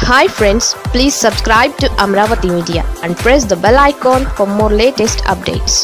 hi friends please subscribe to Amaravati media and press the bell icon for more latest updates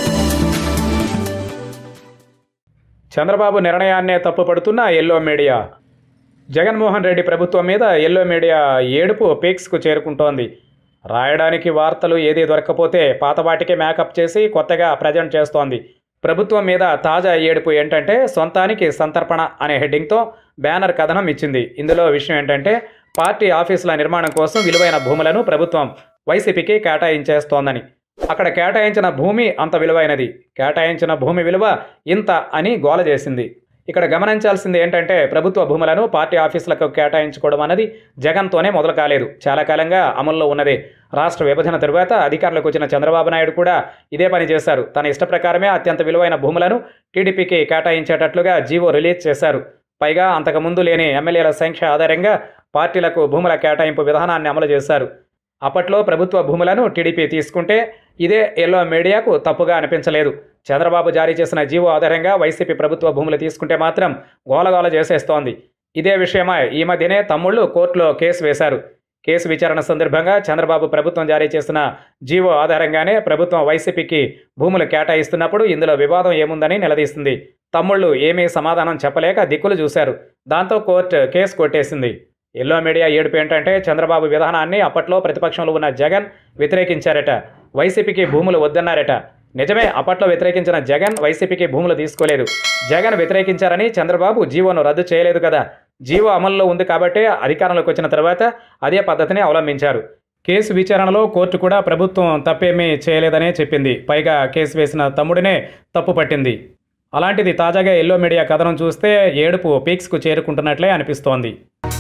Chandrababu నిర్ణయాన్నే తప్పుపడుతున్న yellow media Jaganmohan Reddy ప్రభుత్వం మీద yellow media ఏడుపు పీక్స్కు చేరుకుంటోంది రాయడానికి వార్తలు ఏది దొరక్కపోతే పాతవాటికి మేకప్ చేసి కొత్తగా ప్రజెంట్ చేస్తోంది ప్రభుత్వం మీద తాజా ఏడుపు ఏంటంటే సొంతానికి సంతర్పణ అనే హెడ్డింగ్తో బ్యానర్ కథనం ఇచ్చింది ఇందులో విషయం ఏంటంటే పార్టీ ఆఫీసుల నిర్మాణం కోసం విలువైన భూములను ప్రభుత్వం వైసీపీకి కేటాయించేస్తోందని అక్కడ కేటాయించిన భూమి అంత విలువైనది కేటాయించిన భూమి విలువ ఇంత అని గోల చేసింది ఇక్కడ గమనించాల్సింది ఏంటంటే ప్రభుత్వ భూములను పార్టీ ఆఫీసులకు కేటాయించుకోవడం అన్నది జగన్తోనే మొదలు కాలేదు చాలా కాలంగా అమల్లో ఉన్నదే రాష్ట్ర విభజన తరువాత అధికారంలోకి వచ్చిన చంద్రబాబు నాయుడు కూడా ఇదే పని చేశారు తన ఇష్ట ప్రకారమే అత్యంత విలువైన భూములను టీడీపీకి కేటాయించేటట్లుగా జీవో రిలీజ్ చేశారు పైగా అంతకుముందు లేని ఎమ్మెల్యేల సంఖ్య ఆధారంగా పార్టీలకు భూముల కేటాయింపు విధానాన్ని అమలు చేశారు అప్పట్లో ప్రభుత్వ భూములను టీడీపీ తీసుకుంటే ఇదే ఎల్లో మీడియాకు తప్పుగా అనిపించలేదు చంద్రబాబు జారీ చేసిన జీవో ఆధారంగా వైసీపీ ప్రభుత్వ భూములు తీసుకుంటే మాత్రం గోలగోల చేసేస్తోంది ఇదే విషయమై ఈ మధ్యనే తమ్ముళ్ళు కోర్టులో కేసు వేశారు కేసు విచారణ సందర్భంగా చంద్రబాబు ప్రభుత్వం జారీ చేసిన జీవో ఆధారంగానే ప్రభుత్వం వైసీపీకి భూములు కేటాయిస్తున్నప్పుడు ఇందులో వివాదం ఏముందని నిలదీస్తుంది తమ్ముళ్ళు ఏమీ సమాధానం చెప్పలేక దిక్కులు చూశారు దాంతో కోర్టు కేసు కొట్టేసింది ఎల్లో మీడియా ఏడుపు ఏంటంటే చంద్రబాబు విధానాన్ని అప్పట్లో ప్రతిపక్షంలో ఉన్న జగన్ వ్యతిరేకించారట వైసీపీకి భూములు వద్దన్నారట నిజమే అప్పట్లో వ్యతిరేకించిన జగన్ వైసీపీకి భూములు తీసుకోలేదు జగన్ వ్యతిరేకించారని చంద్రబాబు జీవోను రద్దు చేయలేదు కదా జీవో అమల్లో ఉంది కాబట్టే అధికారంలోకి వచ్చిన తర్వాత అదే పద్ధతిని అవలంబించారు కేసు విచారణలో కోర్టు కూడా ప్రభుత్వం తప్పేమీ చేయలేదనే చెప్పింది పైగా కేసు వేసిన తమ్ముడినే తప్పు పట్టింది అలాంటిది తాజాగా ఎల్లో మీడియా కథనం చూస్తే ఏడుపు పీక్స్కు చేరుకుంటున్నట్లే అనిపిస్తోంది